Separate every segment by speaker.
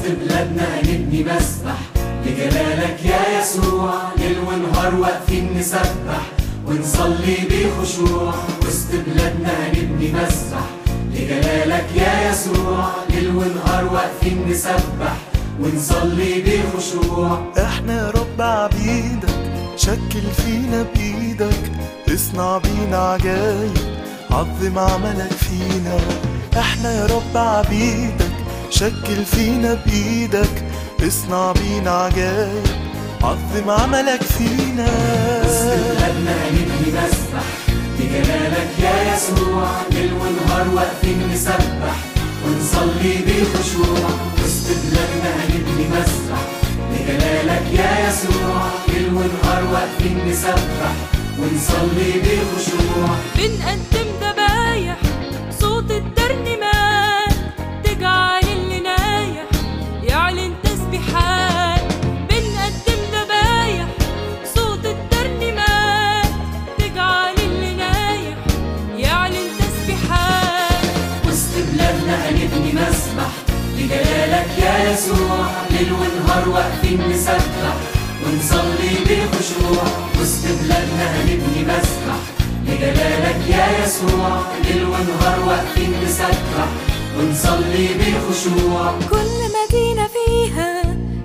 Speaker 1: بلادنا هنبني مسبح لجلالك يا يسوع ليل ونهار واقفين نسبح ونصلي بخشوع وسط بلادنا هنبني مسبح لجلالك يا يسوع ليل ونهار واقفين نسبح ونصلي بخشوع
Speaker 2: احنا يا رب عبيدك شكل فينا بايدك اصنع بينا عجايب عظم عملك فينا احنا يا رب عبيدك شكل فينا بايدك اصنع بينا عجايب عظم عملك فينا
Speaker 1: وسط بلادنا هنبني مسبح لجلالك يا يسوع ليل ونهار واقفين نسبح ونصلي بخشوع وسط بلادنا هنبني مسبح لجلالك يا يسوع ليل ونهار واقفين نسبح ونصلي بخشوع
Speaker 3: بنقدم ذبايح صوت الترنيمات تجعل اللي نايح يعلن تسبيحات بنقدم ذبايح صوت الترنيمات تجعل اللي نايح يعلن تسبيحات
Speaker 1: وسط بلادنا هنبني مسبح لجلالك يا يسوع ليل ونهار واقفين نسبح ونصلي بخشوع وسط بلادنا هنبني مسبح لجلالك يا يسوع ليل ونهار واقفين نسبح ونصلي بخشوع
Speaker 3: كل مدينة فيها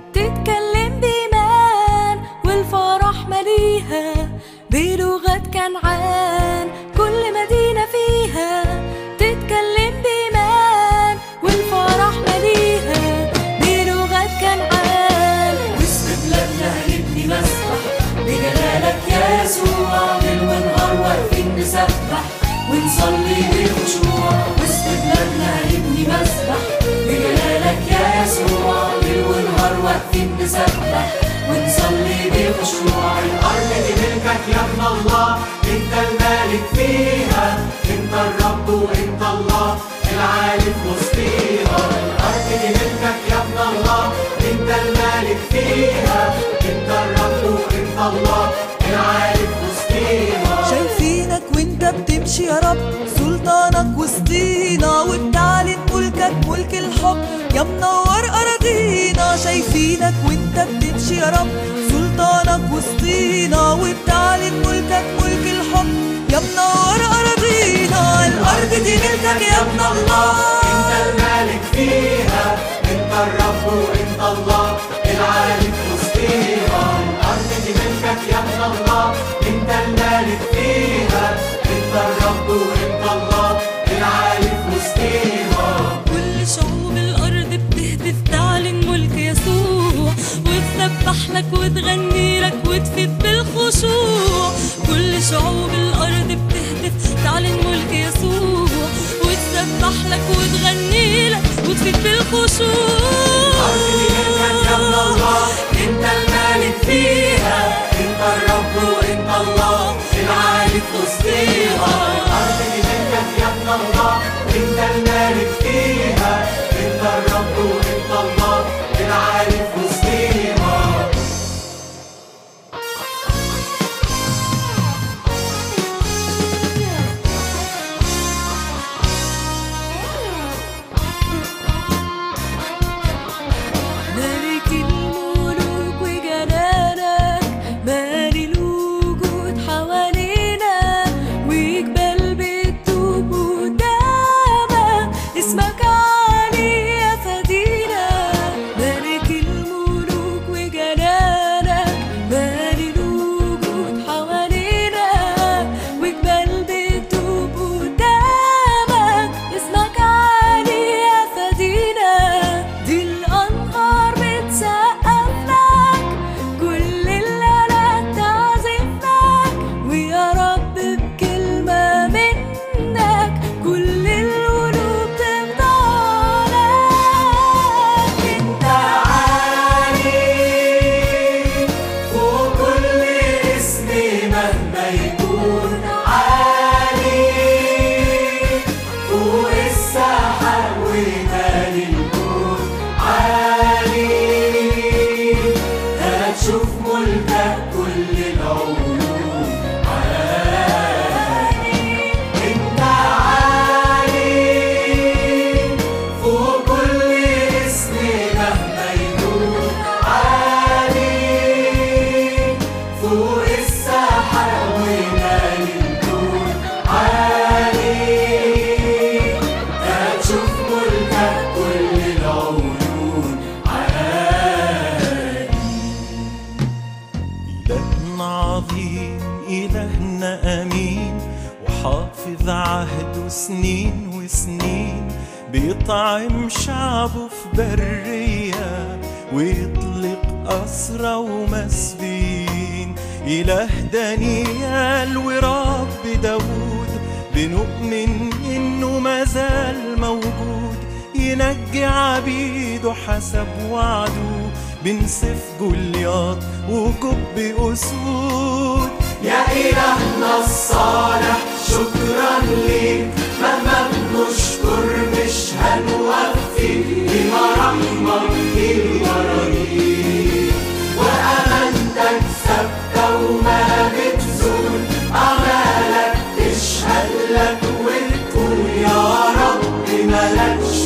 Speaker 3: تتكلم بإيمان والفرح مليها بلغة كنعان كل مدينة فيها تتكلم بإيمان والفرح مليها بلغة كنعان
Speaker 1: وسط بلادنا هنبني مسبح لجلالك يا يسوع ليل ونهار واقفين نسبح ونصلي بخشوع وسط بلادنا هنبني مسبح لجلالك يا يسوع ليل ونهار واقفين نسبح ونصلي بخشوع الأرض دي ملكك يا ابن الله انت المالك فيها انت الرب وانت الله العالي في وسطيها الأرض دي ملكك يا ابن الله انت المالك فيها انت الرب وانت الله العالي في وسطيها
Speaker 4: شايفينك وانت بتمشي يا رب سلطانك وسطينا وبتعلن ملكك ملك الحب يا منور اراضينا شايفينك وانت بتمشي يا رب سلطانك وسطينا وبتعلن ملكك ملك الحب يا منور اراضينا الارض دي ملكك يا ابن الله
Speaker 1: انت المالك فيها انت الرب وانت الله العالي في وسطيها الارض دي ملكك يا ابن الله انت المالك فيها انت الرب وانت الله العالي في وسطيها
Speaker 3: كل شعوب الأرض بتهتف تعلن ملك يسوع وتسبح لك وتغني لك وتفيد بالخشوع كل شعوب الأرض بتهتف تعلن ملك يسوع وتسبح لك وتغني لك وتفيد بالخشوع
Speaker 1: الارض دي ملكك يا ابن الله انت المالك فيها انت الرب وانت الله العالي في وسطيها الارض دي ملكك يا ابن الله انت المالك فيها انت الرب وانت الله العالي في وسطيها
Speaker 2: سنين وسنين بيطعم شعبه في برية ويطلق أسرى ومسبين إله دانيال ورب داود بنؤمن إنه مازال موجود ينجي عبيده حسب وعده بنسف جولياط وكب أسود
Speaker 1: يا إلهنا الصالح شكرا ليك مهما بنشكر مش هنوفي بمراحمك الورانيك وأمانتك ثابتة وما بتزول أعمالك تشهد لك وتقول يا رب ملكش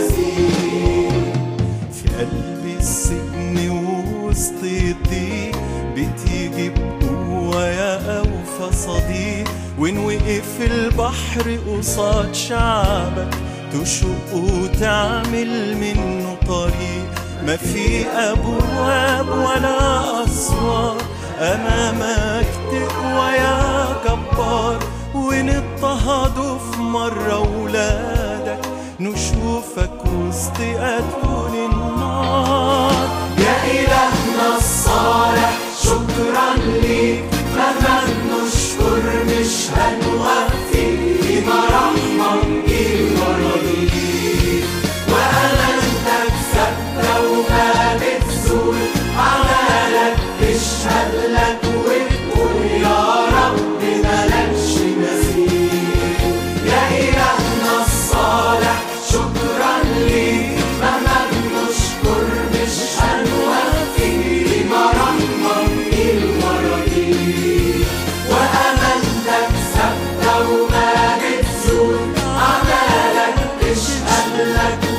Speaker 1: مثيل
Speaker 2: في قلب السجن ووسط الضيق بتيجي بقوة يا أوفى صديق وإن وقف البحر قصاد شعبك تشق وتعمل منه طريق ما في أبواب ولا أسوار أمامك تقوى يا جبار وإن اضطهدوا في مرة ولادك نشوفك وسط أتون النار
Speaker 1: يا إلهنا الصالح شكرا ليك مهما بنشكر مش هنوفي بمراحمك الورانيك وأمانتك ثابتة وما بتزول أعمالك تشهد لك وتقول يا رب ملكش مثيل يا إلهنا الصالح شكرا ليك مهما بنشكر مش هنوفي بمراحمك الورانيك وأمانتك ثابتة وما بتزول أعمالك تشهد لك